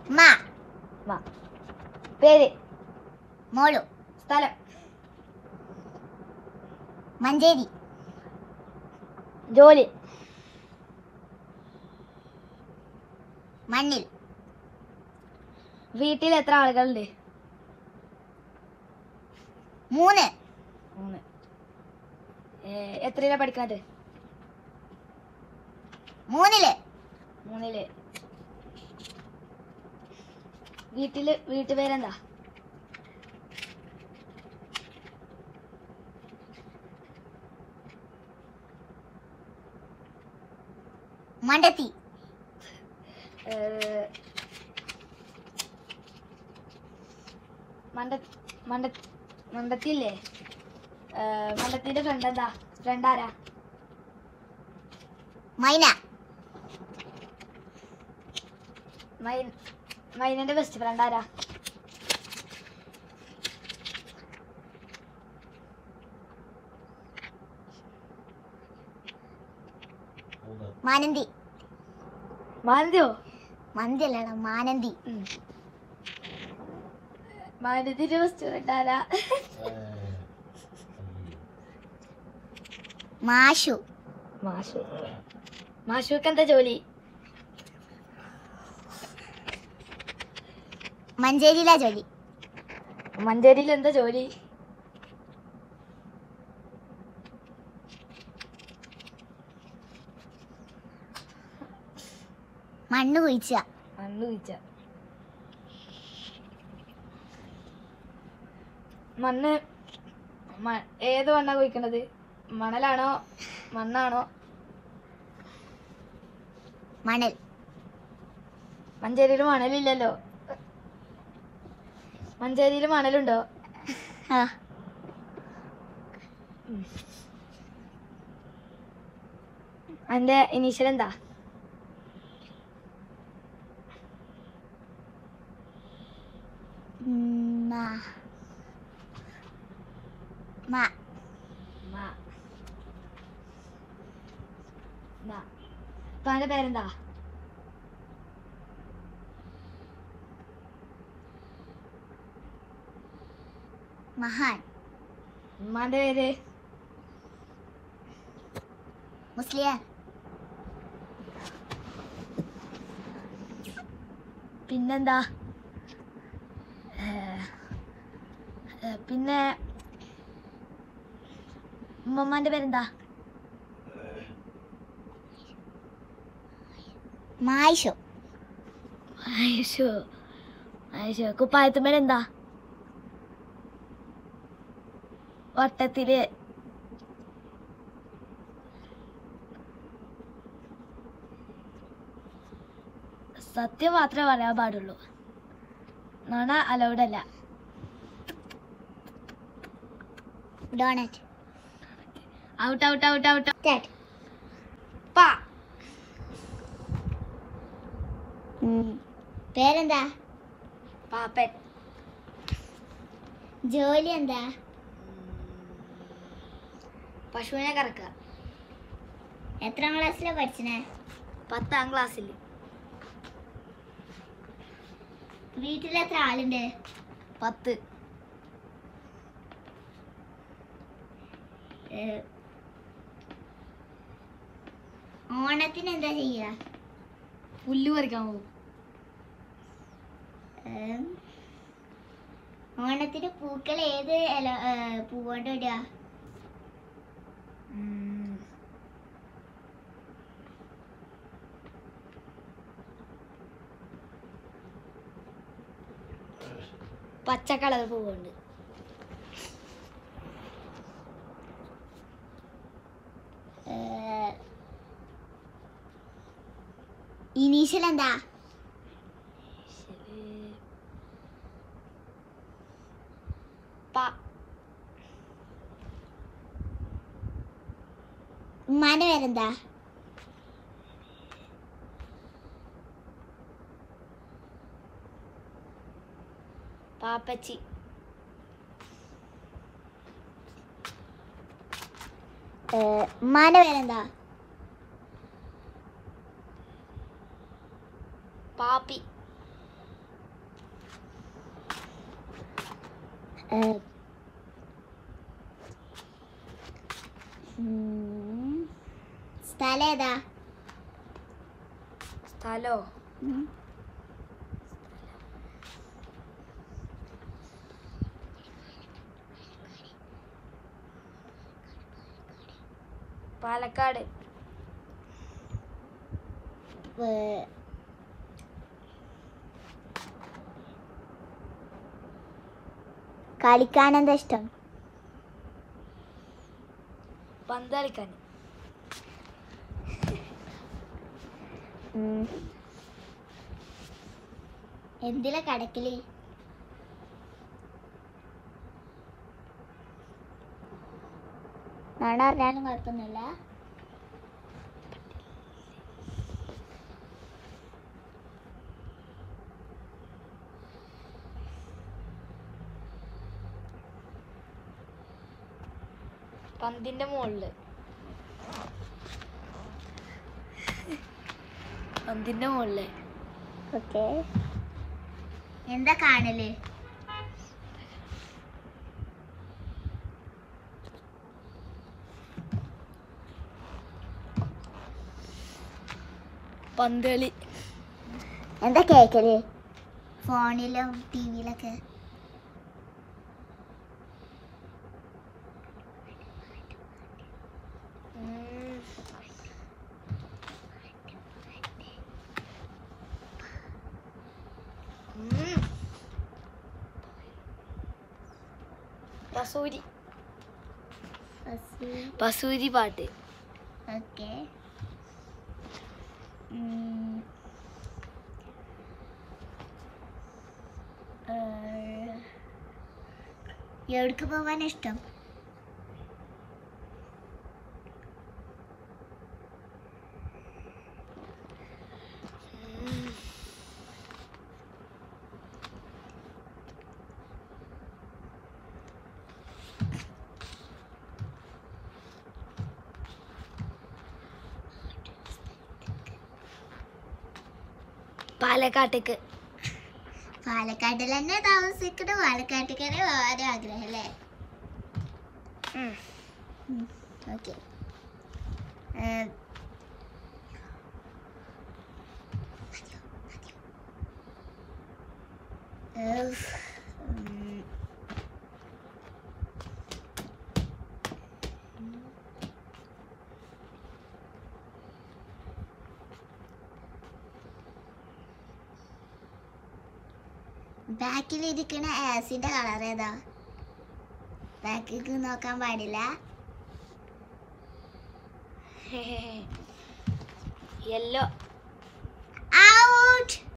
മാ മാ പേര് മോളു സ്ഥലം മഞ്ചേരി ജോലി മണ്ണിൽ വീട്ടിൽ എത്ര ആളുകളുണ്ട് മൂന്ന് മൂന്ന് ഏ, എത്രയിലാ പഠിക്കണത് മൂന്നില് മൂന്നില് വീട്ടില് വീട്ടുപേരെന്താ മണ്ടത്തി ഏ, മണ്ട മണ്ട മണ്ടത്തില്ലേ ഏ, മണ്ടത്തിന്റെ ഫ്രണ്ട് എന്താ ഫ്രണ്ട് ആരാ മൈന മൈൻ മൈനന്റെ ബെസ്റ്റ് ഫ്രണ്ട് ആരാ മാനന്തി മാനന്തിയോ മന്തി അല്ലടാ മാനന്തി മാനന്തിന്റെ ബെസ്റ്റ് ഫ്രണ്ട് ആരാ മാഷു മാഷു മാഷുക്ക് എന്താ ജോലി മഞ്ചേരിയിലാ ജോലി മഞ്ചേരിയിൽ എന്താ ജോലി മണ്ണ് കുഴിച്ച മണ്ണ് കുഴിച്ച മണ്ണ് മ- ഏത് മണ്ണാ കുഴിക്കണത് മണലാണോ മണ്ണാണോ മണൽ മഞ്ചേരിയിൽ മണലില്ലല്ലോ മഞ്ചേരിയിൽ മണലുണ്ടോ ആ എൻ്റെ ഇനീഷ്യൽ എന്താ ഉം, മാ മാ മാ മാ അപ്പൊ എൻ്റെ പേരെന്താ മഹാൻ ഉമ്മാൻ്റെ പേര് മുസ്ലിയാർ പിന്നെന്താ ഏ, ഏ, പിന്നെ ഉമ്മമ്മാൻ്റെ പേരെന്താ മായിഷു ആയിഷു ആയിഷു കുപ്പായത്തുമ്മേലെന്താ വട്ടത്തില് സത്യം മാത്രമേ പറയാൻ പാടുള്ളൂ നുണ അലൗഡ് അല്ല ഡോണറ്റ് out out out out Ted. പാ ഉം. പേരെന്താ പാപ്പൻ ജോലി എന്താ പശുവിനെ കറക്കുക എത്രാം ക്ലാസ്സിലാ പഠിച്ചനെ പത്താം ക്ലാസ്സിൽ വീട്ടിൽ എത്ര ആളുണ്ട് പത്ത് ഏ, ഓണത്തിന് എന്താ ചെയ്യുക പുല്ല് പറിക്കാൻ പോകും ഏം, ഓണത്തിന് പൂക്കൾ ഏത് ഇല ഏ, പൂവുകൊണ്ട് ഇടുക പച്ച കളർ പൂവുണ്ട് ഇനീഷ്യൽ എന്താ പ ഉമ്മാന്റെ പേരെന്താ പാപ്പച്ചി ഏ, ഉമ്മാന്റെ പേരെന്താ പാപ്പി ഏ, ഉം, സ്ഥലം ഏതാ സ്ഥലോ ഉം. പാലക്കാട് ഏ, കളിക്കാൻ എന്താ ഇഷ്ടം പന്ത് കളിക്കാൻ ഉം. എന്തിലാ കടക്കല് നോണ അറിഞ്ഞാലും കുഴപ്പമൊന്നുമില്ല പന്തിന്റെ മുകളില് പന്തിന്റെ മുകളില് ഓക്കെ എന്താ കാണല് പന്ത് കളി എന്താ കേക്കല് ഫോണിലും ടി വിയിലൊക്കെ ഉം. ഉം. പസൂരി പസൂരി പാട്ട് ഓക്കെ എവിടേക്ക് പോവാൻ ഇഷ്ടം ഉം. പാലക്കാട്ടേക്ക് പാലക്കാട്ടിൽ തന്നെ താമസിക്കണ പാലക്കാട്ടേക്ക് പോകാൻ ആഗ്രഹം അല്ലേ ഉം. ഓക്കെ ബാക്കിൽ ഇരിക്കുന്ന ആസിന്റെ കളർ ഏതാ ബാക്കിക്ക് നോക്കാൻ പാടില്ല യെല്ലോ ഔട്ട്